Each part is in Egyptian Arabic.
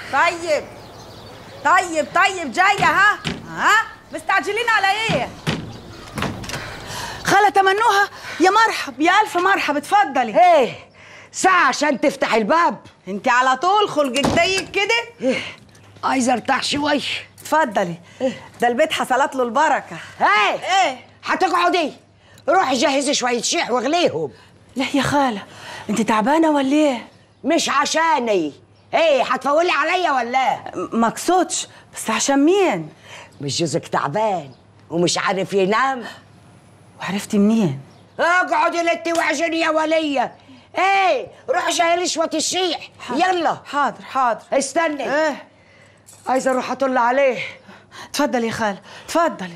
طيب طيب طيب جاية ها ها مستعجلين على ايه خالة تمنوها يا مرحب يا ألف مرحب اتفضلي ايه ساعة عشان تفتح الباب انت على طول خلقك ضيق كده إيه عايزة ارتاح شوي اتفضلي ده البيت حصلت له البركة ايه ايه هتقعدي روحي جهزي شوية شيح واغليهم لا يا خالة انت تعبانة ولا ايه مش عشاني ايه هتفولي عليا ولا م- مقصودش بس عشان مين مش جوزك تعبان ومش عارف ينام وعرفتي منين اقعدي لتي واعجني يا ولية ايه روح شايلي شوية الشيح يلا حاضر حاضر استني ايه عايزة اروح اطل عليه اتفضلي يا خالة اتفضلي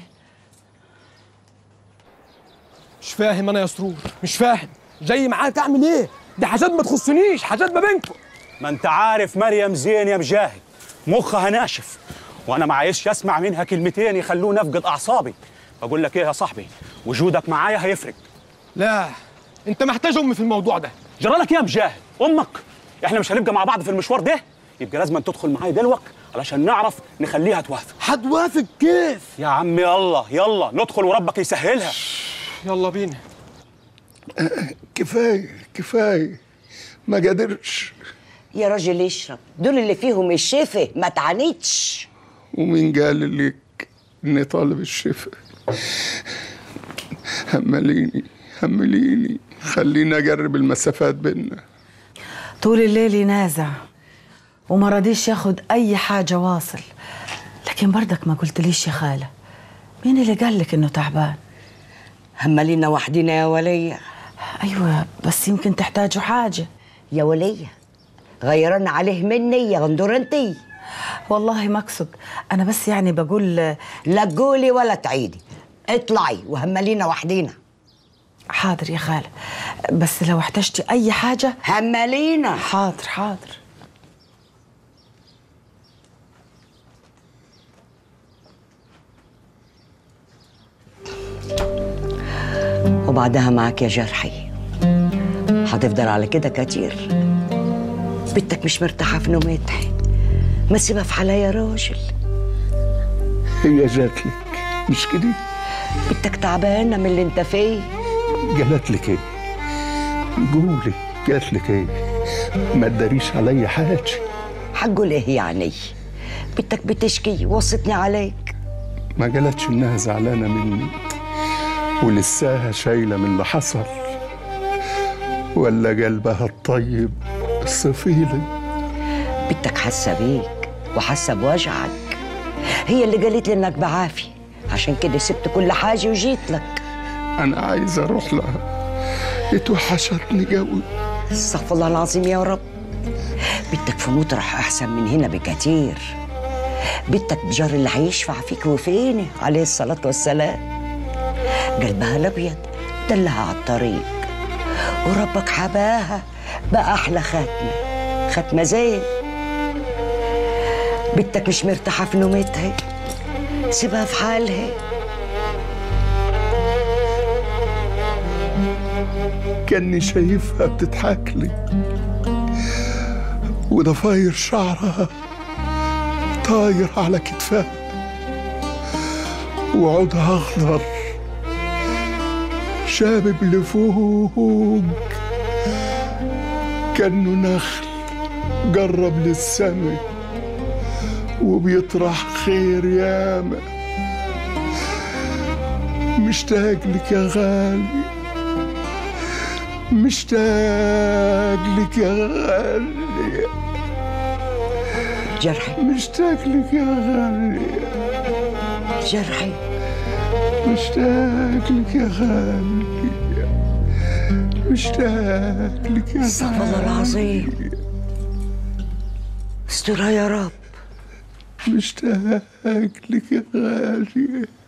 مش فاهم انا يا سرور مش فاهم جاي معاه تعمل ايه دي حاجات ما تخصنيش حاجات ما بينكم ما انت عارف مريم زين يا مجاهد مخها ناشف وانا ما عايزش اسمع منها كلمتين يخلوني افقد اعصابي بقول لك ايه يا صاحبي وجودك معايا هيفرق لا انت محتاج امي في الموضوع ده جرالك ايه يا مجاهد امك احنا مش هنبقى مع بعض في المشوار ده يبقى لازم تدخل معايا دلوقتي علشان نعرف نخليها توافق هتوافق كيف يا عم يلا يلا ندخل وربك يسهلها يلا بينا كفايه كفايه ما قدرش يا راجل اشرب دول اللي فيهم الشفه ما تعانيتش ومين قال لك اني طالب الشفاء همليني همليني خليني اجرب المسافات بينا طول الليل ينازع وما رضيش ياخد اي حاجة واصل لكن برضك ما قلتليش يا خالة مين اللي قالك انه تعبان همالينا وحدينا يا ولية ايوه بس يمكن تحتاجوا حاجة يا ولية غيرنا عليه مني يا غندور انتي والله ما اقصد انا بس يعني بقول لا تقولي ولا تعيدي اطلعي وهمالينا وحدينا حاضر يا خالة بس لو احتجتي اي حاجة همالينا حاضر حاضر وبعدها معك يا جرحي هتفضل على كده كتير بنتك مش مرتاحة في نومتها ما سيبها في حالها يا راجل هي جات لك مش كده بنتك تعبانة من اللي انت فيه قالت لك ايه قولي قالت لك ايه ما تداريش عليا حاجه حقه ليه يعني بنتك بتشكي وصتني عليك ما قالتش انها زعلانه مني ولساها شايله من اللي حصل ولا قلبها الطيب الصفيلي بنتك حاسه بيك وحاسه بوجعك هي اللي قالت لي انك بعافيه عشان كده سبت كل حاجه وجيت لك انا عايز اروح لها اتوحشتني قوي استغفر الله العظيم يا رب بنتك في مطرح احسن من هنا بكتير بنتك بجار اللي هيشفع فيك وفيني عليه الصلاه والسلام قلبها الابيض دلها على الطريق وربك حباها بأحلى ختمة ختمة زين بنتك مش مرتاحة في نومتها سيبها في حالها كاني شايفها بتضحك لي وضفاير شعرها طاير على كتفها وعودها اخضر شابب لفوق كانه نخل جرب للسما وبيطرح خير ياما مشتاق لك يا غالي مشتاق لك يا غالي جرحي مشتاق لك يا غالي جرحي مشتاق لك يا غالي مشتاق لك يا استغفر الله غالي العظيم استرها يا رب مشتاق لك يا غالي